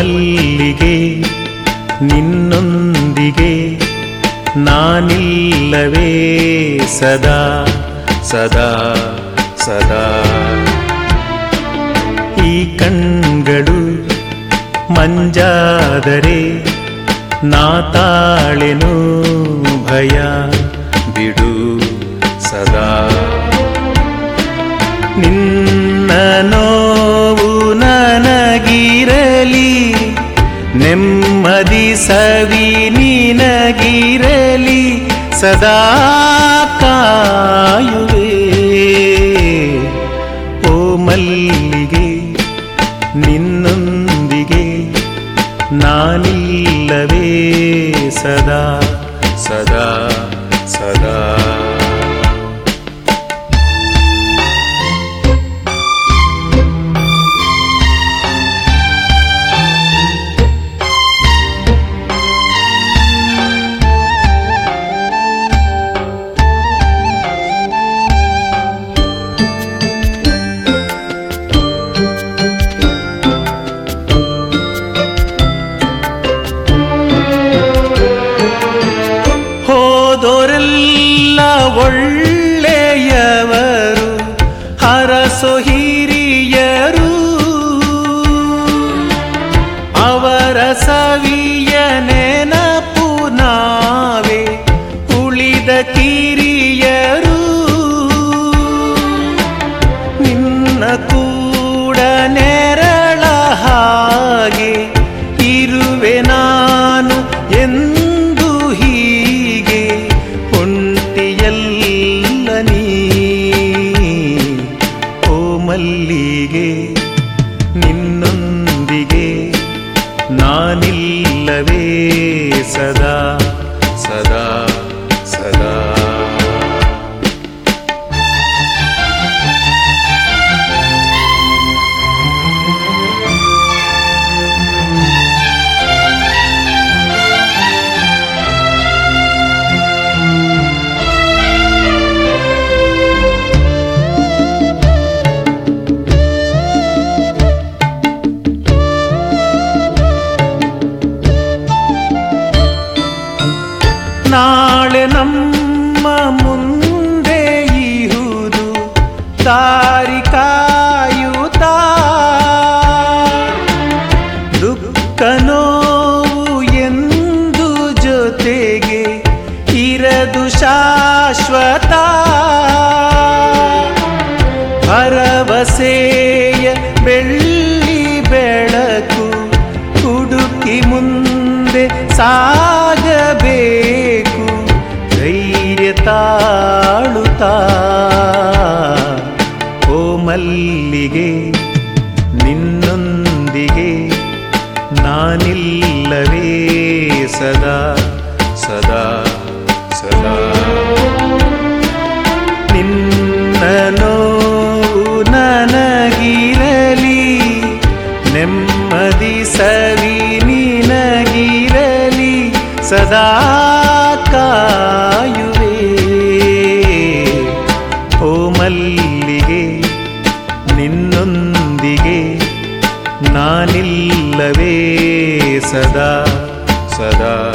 ಮಲ್ಲಿಗೆ ನಿನ್ನೊಂದಿಗೆ ನಾನಿಲ್ಲವೇ ಸದಾ ಸದಾ ಸದಾ ಈ ಕಣ್ಗಳು ಮಂಜಾದರೆ ನಾ ತಾಳೆನು ಭಯ ಬಿಡು ಸದಾ ನಿನ್ನ ನೋವು ನನಗಿರಲಿ ನೆಮ್ಮದಿ ಸವಿ ನಿನಗಿರಲಿ ಸದಾ ಕಾಯುವೆ ಓ ಮಲ್ಲಿಗೆ ನಿನ್ನೊಂದಿಗೆ ನಾನಿಲ್ಲವೇ ಸದಾ ಸದಾ ಸದಾ ಹೋದೋರೆಲ್ಲ ಒಳ್ಳೆಯವರು ಹರಸೋ ಹಿರಿಯರು ಅವರ ಸವಿಯ ನೆನಪು ನಾವೇ ಉಳಿದ ಕಿರಿಯರು ನಿನ್ನ ಕೂಡ ನೆರಳ ಹಾಗೆ ಇರುವೆ ನಾನು ಎಂದು ಹೀಗೆ ಒಂಟಿಯಲ್ಲ ನೀ ಓ ಮಲ್ಲಿಗೆ ನಿನ್ನೊಂದಿಗೆ ನಾನಿಲ್ಲವೇ ಸದಾ ಸದಾ ಸದಾ ನಾಳೆ ನಮ್ಮ ಮುಂದೆ ಇಹುದು ದಾರಿ ಕಾಯುತ್ತಾ ದುಃಖ ನೋವು ಎಂದು ಜೊತೆಗೆ ಇರದು ಶಾಶ್ವತ ಭರವಸೆಯ ಬೆಳ್ಳಿ ಬೆಳಕು ಹುಡುಕಿ ಮುಂದೆ ಸಾಗಬೇಕು ಧೈರ್ಯ ತಾಳುತ್ತಾ ಓ ಮಲ್ಲಿಗೆ ನಿನ್ನೊಂದಿಗೆ ನಾನಿಲ್ಲವೇ ಸದಾ ಸದಾ ಸದಾ ನಿನ್ನ ನೋವು ನನಗಿರಲಿ ನೆಮ್ಮದಿ ಸವಿ ನಿನಗಿರಲಿ ಸದಾ ಕಾಯುವೆ ಓ ಮಲ್ಲಿಗೆ ನಿನ್ನೊಂದಿಗೆ ನಾನಿಲ್ಲವೇ ಸದಾ ಸದಾ